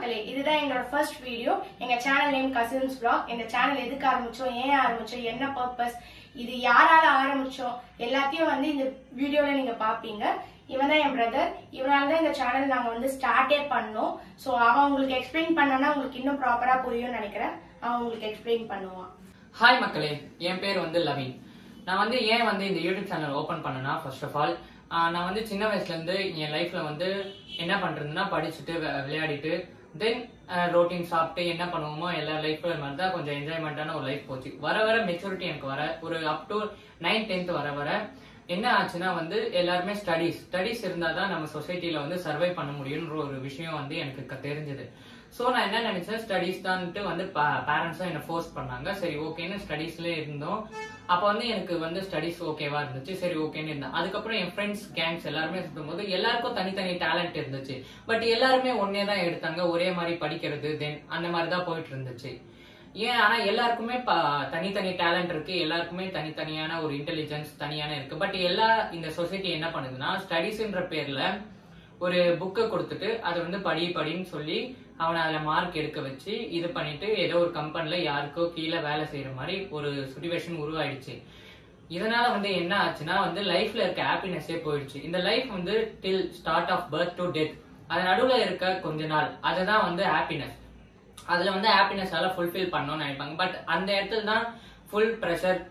மக்களே இதுதான் எங்களோட ஃபர்ஸ்ட் வீடியோ எங்க சேனல் நேம் கசின்ஸ் vlog இந்த சேனல் எதுக்கு ஆரம்பிச்சோம் ஏன் ஆரம்பிச்சோம் என்ன பர்பஸ் இது யாரால ஆரம்பிச்சோம் எல்லாத்தையும் வந்து இந்த வீடியோல நீங்க பாப்பீங்க இவன் தான் என் பிரதர் இவனால தான் இந்த சேனல் நாங்க வந்து ஸ்டார்டே பண்ணோம் ஸோ அவன் உங்களுக்கு எக்ஸ்பிளைன் பண்ணனா உங்களுக்கு இன்னும் ப்ராப்பரா புரியும்னு நினைக்கிறேன் அவன் உங்களுக்கு எக்ஸ்பிளைன் பண்ணுவான் ஹாய் மக்களே என் பேர் வந்து லவின் நான் வந்து ஏன் வந்து இந்த யூடியூப் சேனல் ஓப்பன் பண்ணேன்னா ஃபர்ஸ்ட் ஆஃப் ஆல் நான் வந்து சின்ன வயசுல இருந்து என் லைஃப்ல வந்து என்ன பண்றதுன்னா படிச்சுட்டு வி- விளையாடிட்டு தென் ரோட்டீன் சாப்பிட்டு என்ன பண்ணுவோமோ எல்லா லைஃப்ல மாதிரி தான் கொஞ்சம் என்ஜாய்மெண்ட்டான ஒரு லைஃப் போச்சு வர வர மெச்சூரிட்டி எனக்கு வர ஒரு அப் டு நைன் டென்த் வர வர என்ன ஆச்சுன்னா வந்து எல்லாருமே ஸ்டடீஸ் ஸ்டடீஸ் இருந்தால் தான் நம்ம சொசைட்டில வந்து சர்வை பண்ண முடியும்ன்ற ஒரு விஷயம் வந்து எனக்கு க- தெரிஞ்சது ஸோ நான் என்ன நினைச்சேன் ஸ்டடீஸ் தான்ட்டு வந்து பேரண்ட்ஸும் என்னை ஃபோர்ஸ் பண்ணாங்க சரி ஓகேன்னு ஸ்டடீஸ்ல இருந்தோம் அப்போ வந்து எனக்கு வந்து ஸ்டடீஸ் ஓகேவா இருந்துச்சு சரி ஓகேன்னு இருந்தேன் அதுக்கப்புறம் என் ஃப்ரெண்ட்ஸ் கேங்ஸ் எல்லாருமே சுத்தும்போது எல்லாருக்கும் தனித்தனி டேலண்ட் இருந்துச்சு பட் எல்லாருமே ஒன்னே தான் எடுத்தாங்க ஒரே மாதிரி படிக்கிறது தென் அந்த மாதிரி தான் போயிட்டு இருந்துச்சு ஏன் ஆனா எல்லாருக்குமே ப- தனித்தனி டேலண்ட் இருக்கு எல்லாருக்குமே தனித்தனியான ஒரு இன்டெலிஜென்ஸ் தனியான இருக்கு பட் எல்லா இந்த சொசைட்டி என்ன பண்ணுதுன்னா ஸ்டடீஸ்ன்ற பேர்ல ஒரு புக்கை கொடுத்துட்டு அதை வந்து படி படின்னு சொல்லி அவனை அதில் மார்க் எடுக்க வச்சு இது பண்ணிட்டு ஏதோ ஒரு கம்பெனில யாருக்கோ கீழே வேலை செய்யற மாதிரி ஒரு சுச்சுவேஷன் உருவாயிடுச்சு இதனால வந்து என்ன ஆச்சுன்னா வந்து லைஃப்ல இருக்க ஹாப்பினஸே போயிடுச்சு இந்த லைஃப் வந்து till start of birth to death அது நடுவுல இருக்க கொஞ்ச நாள் அதுதான் வந்து ஹாப்பினஸ் அதுல வந்து ஹாப்பினஸால ஃபுல்ஃபில் பண்ணணும்னு நினைப்பாங்க பட் அந்த இடத்துல தான் ஃபுல் ப்ரெஷர்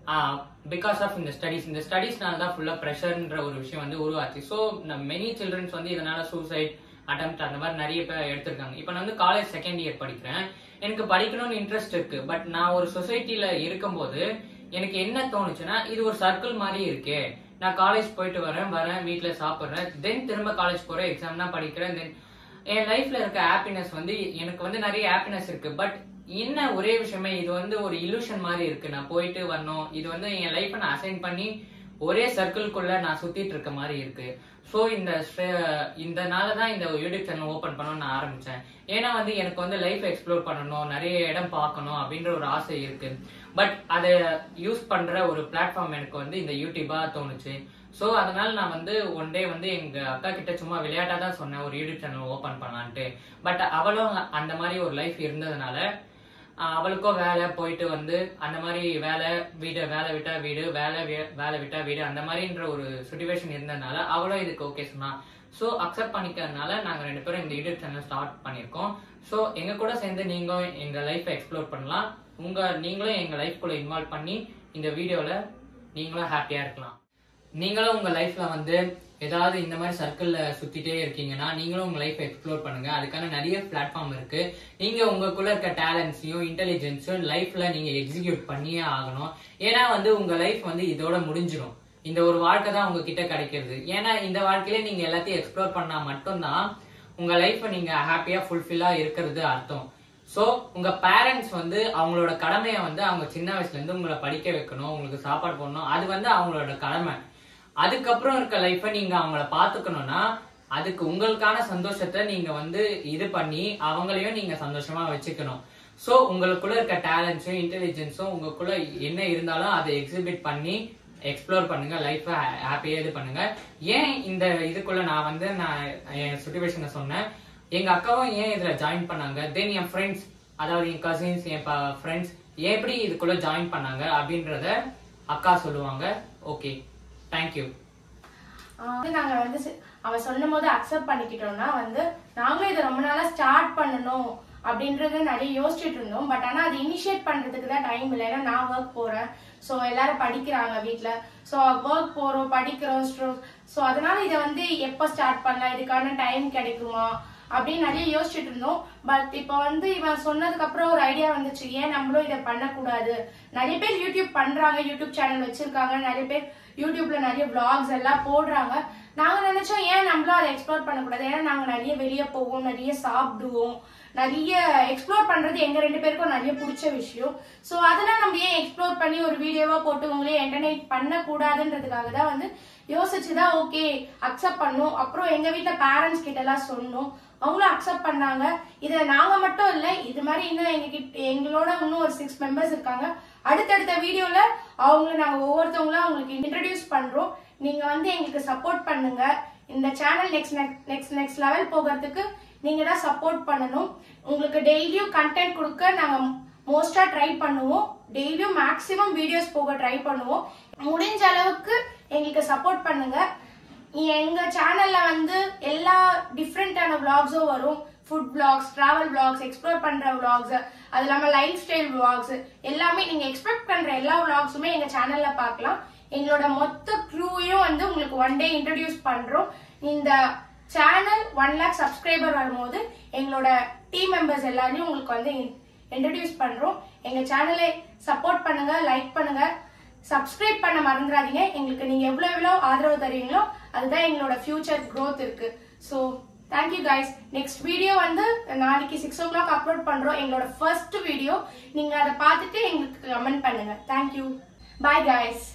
பிகாஸ் ஆஃப் இந்த ஸ்டடீஸ் இந்த ஸ்டடீஸ்னால தான் ஃபுல்லா ப்ரெஷர்ன்ற ஒரு விஷயம் வந்து உருவாச்சு ஸோ மெனி சில்ட்ரன்ஸ் வந்து இதனால சூசைட் அட்டம்ப்ட் அந்த மாதிரி நிறைய பேர் எடுத்திருக்காங்க இப்போ நான் வந்து காலேஜ் செகண்ட் இயர் படிக்கிறேன் எனக்கு படிக்கணும்னு இன்ட்ரெஸ்ட் இருக்கு பட் நான் ஒரு சொசைட்டில இருக்கும்போது எனக்கு என்ன தோணுச்சுன்னா இது ஒரு சர்க்கிள் மாதிரி இருக்கே நான் காலேஜ் போயிட்டு வரேன் வரேன் வீட்ல சாப்பிடுறேன் தென் திரும்ப காலேஜ் போறேன் எக்ஸாம் தான் படிக்கிறேன் தென் என் லைஃப்ல இருக்க ஹாப்பினஸ் வந்து எனக்கு வந்து நிறைய ஹாப்பினஸ் இருக்கு பட் என்ன ஒரே விஷயமே இது வந்து ஒரு இலூஷன் மாதிரி இருக்கு நான் போயிட்டு வரணும் இது வந்து என் லைஃப்பை நான் அசைன் பண்ணி ஒரே சர்க்கிள்குள்ள நான் சுத்திட்டு இருக்க மாதிரி இருக்கு ஸோ இந்த ஸ்ட்ரெ- இந்த நாள தான் இந்த யூடியூப் சேனல் ஓபன் பண்ணணும்னு நான் ஆரம்பிச்சேன் ஏன்னா வந்து எனக்கு வந்து லைஃப் எக்ஸ்ப்ளோர் பண்ணணும் நிறைய இடம் பார்க்கணும் அப்படின்ற ஒரு ஆசை இருக்கு பட் அதை யூஸ் பண்ற ஒரு பிளாட்ஃபார்ம் எனக்கு வந்து இந்த யூடியூபா தோணுச்சு ஸோ அதனால நான் வந்து ஒன் டே வந்து எங்க அக்கா கிட்ட சும்மா விளையாட்டா தான் சொன்னேன் ஒரு யூடியூப் சேனல் ஓபன் பண்ணலான்ட்டு பட் அவளும் அந்த மாதிரி ஒரு லைஃப் இருந்ததுனால ஆஹ் அவளுக்கும் வேலை போயிட்டு வந்து அந்த மாதிரி வேலை வீடு வேலை விட்டா வீடு வேலை வே- வேலை விட்டா வீடு அந்த மாதிரின்ற ஒரு சுச்சுவேஷன் இருந்ததுனால அவளும் இதுக்கு ஓகே சொன்னா ஸோ அக்செப்ட் பண்ணிக்கிறதுனால நாங்கள் ரெண்டு பேரும் இந்த யூடியூப் சேனல் ஸ்டார்ட் பண்ணியிருக்கோம் ஸோ எங்க கூட சேர்ந்து நீங்களும் எங்க லைஃப்பை எக்ஸ்ப்ளோர் பண்ணலாம் உங்க நீங்களும் எங்க லைஃப்குள்ள இன்வால்வ் பண்ணி இந்த வீடியோல நீங்களும் ஹாப்பியா இருக்கலாம் நீங்களும் உங்க லைஃப்ல வந்து ஏதாவது இந்த மாதிரி சர்க்கிள்ல சுத்திட்டே இருக்கீங்கன்னா நீங்களும் உங்க லைஃப் எக்ஸ்ப்ளோர் பண்ணுங்க அதுக்கான நிறைய பிளாட்ஃபார்ம் இருக்கு நீங்க உங்களுக்குள்ள இருக்க டேலண்ட்ஸையும் இன்டெலிஜென்ஸையும் லைஃப்ல நீங்க எக்ஸிக்யூட் பண்ணியே ஆகணும் ஏன்னா வந்து உங்க லைஃப் வந்து இதோட முடிஞ்சிடும் இந்த ஒரு வாழ்க்கை தான் உங்ககிட்ட கிடைக்கிறது ஏன்னா இந்த வாழ்க்கையில நீங்க எல்லாத்தையும் எக்ஸ்ப்ளோர் பண்ணா மட்டும்தான் உங்க லைஃப்பை நீங்க ஹாப்பியா ஃபுல்ஃபில்லா இருக்கிறது அர்த்தம் சோ உங்க பேரண்ட்ஸ் வந்து அவங்களோட கடமையை வந்து அவங்க சின்ன வயசுல இருந்து உங்களை படிக்க வைக்கணும் உங்களுக்கு சாப்பாடு போடணும் அது வந்து அவங்களோட கடமை அதுக்கப்புறம் இருக்க லைஃப்பை நீங்க அவங்கள பாத்துக்கணும்னா அதுக்கு உங்களுக்கான சந்தோஷத்தை நீங்க வந்து இது பண்ணி அவங்களையும் நீங்க சந்தோஷமா வச்சுக்கணும் சோ உங்களுக்குள்ள இருக்க டேலண்ட்ஸும் இன்டெலிஜென்ஸும் உங்களுக்குள்ள என்ன இருந்தாலும் அதை எக்ஸிபிட் பண்ணி எக்ஸ்ப்ளோர் பண்ணுங்க லைஃபை ஹாப்பியா இது பண்ணுங்க ஏன் இந்த இதுக்குள்ள நான் வந்து நான் என் சுச்சுவேஷனை சொன்னேன் எங்க அக்காவும் ஏன் இதுல ஜாயின் பண்ணாங்க தென் என் ஃப்ரெண்ட்ஸ் அதாவது என் கசின்ஸ் என் ஃப்ரெண்ட்ஸ் எப்படி இதுக்குள்ள ஜாயின் பண்ணாங்க அப்படின்றத அக்கா சொல்லுவாங்க ஓகே தேங்க்யூ ஆஹ் வந்து நாங்க வந்து சி- அவன் சொன்னும் போது அக்செப்ட் பண்ணிக்கிட்டோம்னா வந்து நாங்களும் இதை ரொம்ப நாளா ஸ்டார்ட் பண்ணணும் அப்படின்றது நிறைய யோசிச்சுட்டு இருந்தோம் பட் ஆனா அது இனிஷியேட் பண்றதுக்கு தான் டைம் இல்லை ஏன்னா நான் ஒர்க் போறேன் ஸோ எல்லாரும் படிக்கிறாங்க வீட்ல ஸோ ஒர்க் போறோம் படிக்கிறோம் ஸோ அதனால இதை வந்து எப்போ ஸ்டார்ட் பண்ணலாம் இதுக்கான டைம் கிடைக்குமா அப்படின்னு நிறைய யோசிச்சுட்டு இருந்தோம் பட் இப்போ வந்து இவன் சொன்னதுக்கு அப்புறம் ஒரு ஐடியா வந்துச்சு ஏன் நம்மளும் இதை பண்ணக்கூடாது நிறைய பேர் யூடியூப் பண்றாங்க யூடியூப் சேனல் வச்சிருக்காங்க நிறைய பேர் யூடியூப்ல நிறைய vlogs எல்லாம் போடுறாங்க நாங்க நினைச்சோம் ஏன் நம்மளும் அதை எக்ஸ்ப்ளோர் பண்ணக்கூடாது ஏன்னா நாங்க நிறைய வெளியே போவோம் நிறைய சாப்பிடுவோம் நிறைய எக்ஸ்ப்ளோர் பண்றது எங்க ரெண்டு பேருக்கும் நிறைய பிடிச்ச விஷயம் சோ அதெல்லாம் நம்ம ஏன் எக்ஸ்ப்ளோர் பண்ணி ஒரு வீடியோவா போட்டு உங்களே என்டர்டைன் பண்ண கூடாதுன்றதுக்காக தான் வந்து யோசிச்சுதான் ஓகே அக்செப்ட் பண்ணோம் அப்புறம் எங்க வீட்ல பேரண்ட்ஸ் கிட்ட எல்லாம் சொன்னோம் அவங்களும் அக்செப்ட் பண்ணாங்க இதுல நாங்க மட்டும் இல்ல இது மாதிரி இன்னும் எங்க கிட்ட எங்களோட இன்னும் ஒரு சிக்ஸ் மெம்பர்ஸ் இருக்காங்க அடுத்தடுத்த வீடியோல அவங்கள நாங்க ஒவ்வொருத்தவங்களும் அவங்களுக்கு இன்ட்ரடியூஸ் பண்றோம் நீங்க வந்து எங்களுக்கு சப்போர்ட் பண்ணுங்க இந்த channel next next next level போகிறதுக்கு நீங்க தான் சப்போர்ட் பண்ணணும் உங்களுக்கு டெய்லியும் கண்டென்ட் கொடுக்க நாங்க மோஸ்டா ட்ரை பண்ணுவோம் டெய்லியும் மேக்ஸிமம் வீடியோஸ் போக ட்ரை பண்ணுவோம் முடிஞ்ச அளவுக்கு எங்களுக்கு சப்போர்ட் பண்ணுங்க எங்க சேனல்ல வந்து எல்லா டிஃப்ரெண்டான vlogsம் வரும் food vlogs travel vlogs explore பண்ற vlogs அது இல்லாம லைஃப் ஸ்டைல் vlogs எல்லாமே நீங்க எக்ஸ்பெக்ட் பண்ற எல்லா vlogsமே எங்க சேனல்ல பார்க்கலாம் எங்களோட மொத்த க்ரூவையும் வந்து உங்களுக்கு ஒன் டே இன்ட்ரடியூஸ் பண்றோம் இந்த சேனல் ஒன் லேக் சப்ஸ்கிரைபர் வரும்போது எங்களோட டீம் மெம்பர்ஸ் எல்லாரையும் உங்களுக்கு வந்து இன்ட்ரடியூஸ் பண்றோம் எங்க சேனலை சப்போர்ட் பண்ணுங்க லைக் பண்ணுங்க சப்ஸ்கிரைப் பண்ண மறந்துடாதீங்க எங்களுக்கு நீங்க எவ்வளவு எவ்வளவு ஆதரவு தருவீங்களோ அதுதான் எங்களோட ஃபியூச்சர் growth இருக்கு so thank you guys next video வந்து நாளைக்கு சிக்ஸ் ஓ கிளாக் அப்லோட் பண்றோம் எங்களோட ஃபர்ஸ்ட் வீடியோ நீங்க அதை பார்த்துட்டு எங்களுக்கு கமெண்ட் பண்ணுங்க தேங்க்யூ பாய் கைஸ்